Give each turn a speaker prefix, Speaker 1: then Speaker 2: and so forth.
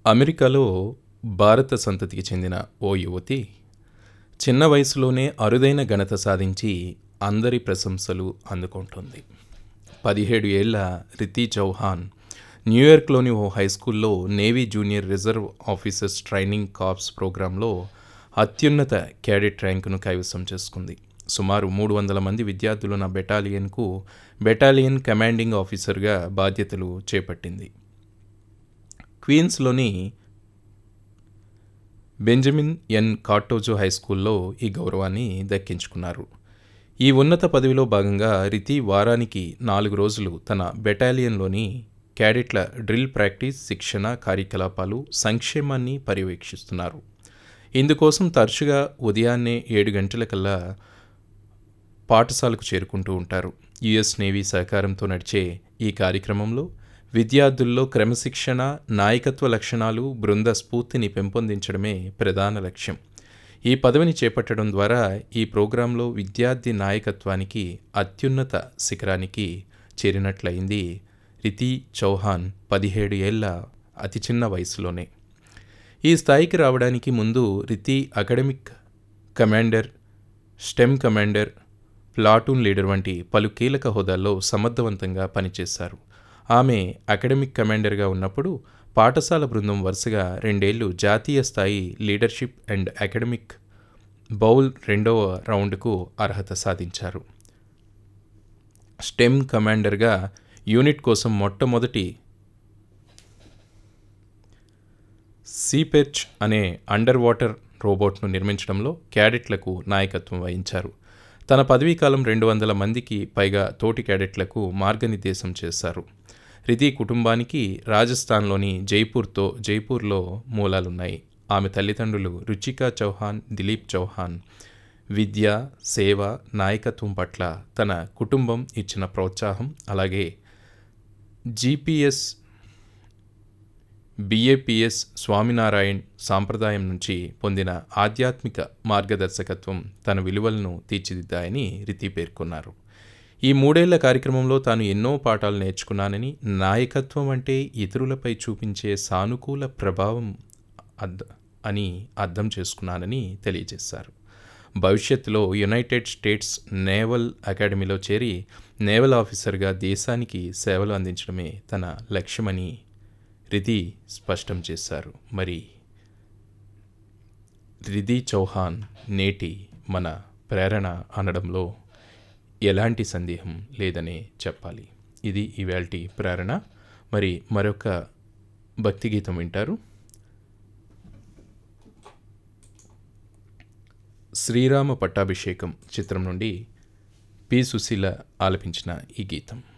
Speaker 1: అమెరికాలో భారత సంతతికి చెందిన ఓ యువతి చిన్న వయసులోనే అరుదైన ఘనత సాధించి అందరి ప్రశంసలు అందుకుంటుంది పదిహేడు ఏళ్ల రితీ చౌహాన్ న్యూయార్క్లోని ఓ హై స్కూల్లో navy junior reserve officers training corps ప్రోగ్రాంలో అత్యున్నత క్యాడెట్ ర్యాంకును కైవసం చేసుకుంది సుమారు మూడు వందల మంది విద్యార్థులున్న బెటాలియన్కు బెటాలియన్ కమాండింగ్ ఆఫీసర్గా బాధ్యతలు చేపట్టింది క్వీన్స్లోని బెంజమిన్ ఎన్ కార్టోజో హై స్కూల్లో ఈ గౌరవాన్ని దక్కించుకున్నారు ఈ ఉన్నత పదవిలో భాగంగా రితి వారానికి నాలుగు రోజులు తన బెటాలియన్లోని క్యాడెట్ల డ్రిల్ ప్రాక్టీస్ శిక్షణ కార్యకలాపాలు సంక్షేమాన్ని పర్యవేక్షిస్తున్నారు ఇందుకోసం తరచుగా ఉదయాన్నే ఏడు గంటలకల్లా పాఠశాలకు చేరుకుంటూ ఉంటారు యుఎస్ నేవీ సహకారంతో నడిచే ఈ కార్యక్రమంలో విద్యార్థుల్లో క్రమశిక్షణ నాయకత్వ లక్షణాలు బృంద స్ఫూర్తిని పెంపొందించడమే ప్రధాన లక్ష్యం ఈ పదవిని చేపట్టడం ద్వారా ఈ ప్రోగ్రాంలో విద్యార్థి నాయకత్వానికి అత్యున్నత శిఖరానికి చేరినట్లయింది రితి చౌహాన్ పదిహేడు ఏళ్ల అతి చిన్న వయసులోనే ఈ స్థాయికి రావడానికి ముందు Riti academic commander STEM commander platoon leader వంటి పలు కీలక హోదాల్లో సమర్థవంతంగా పనిచేశారు ఆమె అకాడమిక్ కమాండర్గా ఉన్నప్పుడు పాఠశాల బృందం వరుసగా రెండేళ్లు జాతీయ స్థాయి లీడర్షిప్ అండ్ అకాడమిక్ బౌల్ రెండవ రౌండ్కు అర్హత సాధించారు స్టెమ్ కమాండర్గా యూనిట్ కోసం మొట్టమొదటి సీపెర్చ్ అనే అండర్ వాటర్ రోబోట్ను నిర్మించడంలో క్యాడెట్లకు నాయకత్వం వహించారు తన పదవీకాలం రెండు వందల మందికి పైగా తోటి క్యాడెట్లకు మార్గనిర్దేశం చేశారు రితి కుటుంబానికి రాజస్థాన్లోని జైపూర్తో జైపూర్లో మూలాలున్నాయి ఆమె తల్లిదండ్రులు రుచికా చౌహాన్ దిలీప్ చౌహాన్ విద్య సేవ నాయకత్వం పట్ల తన కుటుంబం ఇచ్చిన ప్రోత్సాహం అలాగే జీపీఎస్ బిఏపిఎస్ స్వామినారాయణ్ సాంప్రదాయం నుంచి పొందిన ఆధ్యాత్మిక మార్గదర్శకత్వం తన విలువలను తీర్చిదిద్దాయని రితి పేర్కొన్నారు ఈ మూడేళ్ల కార్యక్రమంలో తాను ఎన్నో పాఠాలు నేర్చుకున్నానని నాయకత్వం అంటే ఇతరులపై చూపించే సానుకూల ప్రభావం అర్థ అని అర్థం చేసుకున్నానని తెలియజేశారు భవిష్యత్తులో యునైటెడ్ స్టేట్స్ నేవల్ అకాడమీలో చేరి నేవల్ ఆఫీసర్గా దేశానికి సేవలు అందించడమే తన లక్ష్యమని రిధి స్పష్టం చేశారు మరి రిధి చౌహాన్ నేటి మన ప్రేరణ అనడంలో ఎలాంటి సందేహం లేదనే చెప్పాలి ఇది ఇవాల్టి ప్రేరణ మరి మరొక భక్తి గీతం వింటారు శ్రీరామ పట్టాభిషేకం చిత్రం నుండి పి సుశీల ఆలపించిన ఈ గీతం